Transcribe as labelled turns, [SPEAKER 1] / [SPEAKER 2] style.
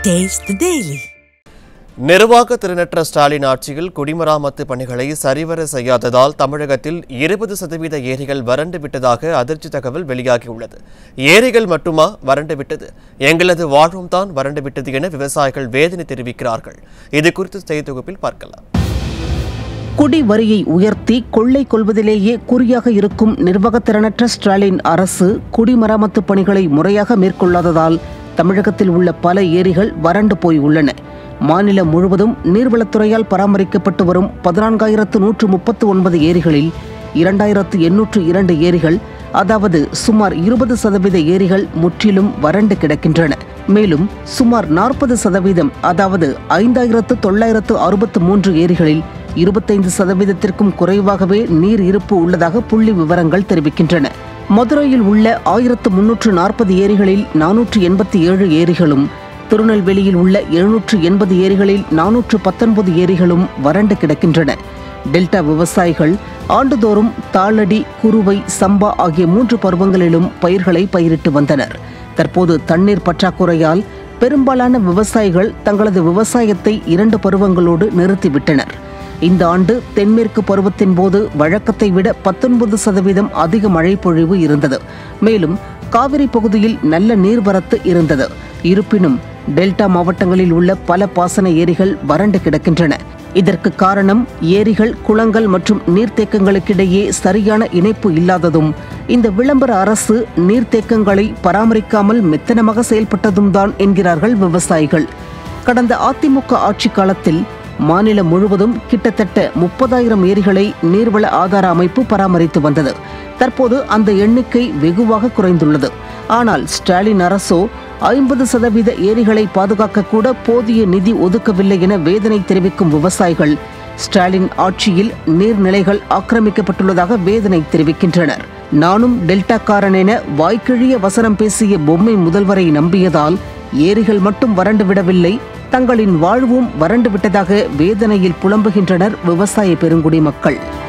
[SPEAKER 1] Taste the Daily.
[SPEAKER 2] நிர்வாக திறனற்ற ஸ்டாலின் ஆட்சியில் குடிமராமத்து பணிகளை சரிவர செய்யாததால் தமிழகத்தில் இருபது சதவீத ஏரிகள் வறண்டு விட்டதாக அதிர்ச்சி தகவல் வெளியாகியுள்ளது ஏரிகள் மட்டுமா வறண்டு விட்டது எங்களது வாழ்வும் தான் வறண்டு விட்டது என விவசாயிகள் வேதனை தெரிவிக்கிறார்கள் இது குறித்து செய்தி தொகுப்பில் பார்க்கலாம்
[SPEAKER 3] குடி வரியை உயர்த்தி கொள்ளை கொள்வதிலேயே குறியாக இருக்கும் நிர்வாகத்திறனற்ற ஸ்டாலின் அரசு குடிமராமத்து பணிகளை முறையாக மேற்கொள்ளாததால் தமிழகத்தில் உள்ள பல ஏரிகள் வறண்டு போய் உள்ளன மாநிலம் முழுவதும் நீர்வளத்துறையால் பராமரிக்கப்பட்டு வரும் பதினான்காயிரத்து நூற்று முப்பத்து ஒன்பது ஏரிகளில் இரண்டாயிரத்து எண்ணூற்று இரண்டு ஏரிகள் அதாவது சுமார் இருபது சதவீத ஏரிகள் முற்றிலும் வறண்டு கிடக்கின்றன மேலும் சுமார் நாற்பது சதவீதம் அதாவது ஐந்தாயிரத்து தொள்ளாயிரத்து அறுபத்து மூன்று ஏரிகளில் இருபத்தைந்து சதவீதத்திற்கும் குறைவாகவே நீர் இருப்பு உள்ளதாக புள்ளி விவரங்கள் தெரிவிக்கின்றன மதுரையில் உள்ள ஆயிரத்து முன்னூற்று நாற்பது ஏரிகளில் நானூற்று எண்பத்தி ஏழு ஏரிகளும் திருநெல்வேலியில் உள்ள எழுநூற்று எண்பது ஏரிகளில் நானூற்று பத்தொன்பது ஏரிகளும் வறண்டு கிடக்கின்றன டெல்டா விவசாயிகள் ஆண்டுதோறும் தாளடி குருவை சம்பா ஆகிய மூன்று பருவங்களிலும் பயிர்களை பயிரிட்டு வந்தனர் தற்போது தண்ணீர் பற்றாக்குறையால் பெரும்பாலான விவசாயிகள் தங்களது விவசாயத்தை இரண்டு பருவங்களோடு நிறுத்திவிட்டனர் இந்த ஆண்டு தென்மேற்கு பருவத்தின் போது வழக்கத்தை விட பத்தொன்பது சதவீதம் அதிக மழை பொழிவு இருந்தது மேலும் காவிரி பகுதியில் நல்ல நீர்வரத்து இருந்தது இருப்பினும் டெல்டா மாவட்டங்களில் உள்ள பல பாசன ஏரிகள் வறண்டு கிடக்கின்றன இதற்கு காரணம் ஏரிகள் குளங்கள் மற்றும் நீர்த்தேக்கங்களுக்கிடையே சரியான இணைப்பு இல்லாததும் இந்த விளம்பர அரசு நீர்த்தேக்கங்களை பராமரிக்காமல் மெத்தனமாக செயல்பட்டதும் தான் என்கிறார்கள் விவசாயிகள் கடந்த அதிமுக ஆட்சி காலத்தில் மாநிலம் முழுவதும் கிட்டத்தட்ட முப்பதாயிரம் ஏரிகளை நீர்வள ஆதார அமைப்பு பராமரித்து வந்தது தற்போது அந்த எண்ணிக்கை வெகுவாக குறைந்துள்ளது ஆனால் ஸ்டாலின் அரசோ ஐம்பது சதவீத ஏரிகளை பாதுகாக்க கூட போதிய நிதி ஒதுக்கவில்லை என வேதனை தெரிவிக்கும் விவசாயிகள் ஸ்டாலின் ஆட்சியில் நீர்நிலைகள் ஆக்கிரமிக்கப்பட்டுள்ளதாக வேதனை தெரிவிக்கின்றனர் நானும் டெல்டாக்காரன் என வாய்க்கிழிய வசனம் பேசிய பொம்மை முதல்வரை நம்பியதால் ஏரிகள் மட்டும் வறண்டு விடவில்லை தங்களின் வாழ்வும் வறண்டு விட்டதாக வேதனையில் புலம்புகின்றனர் விவசாய பெருங்குடி மக்கள்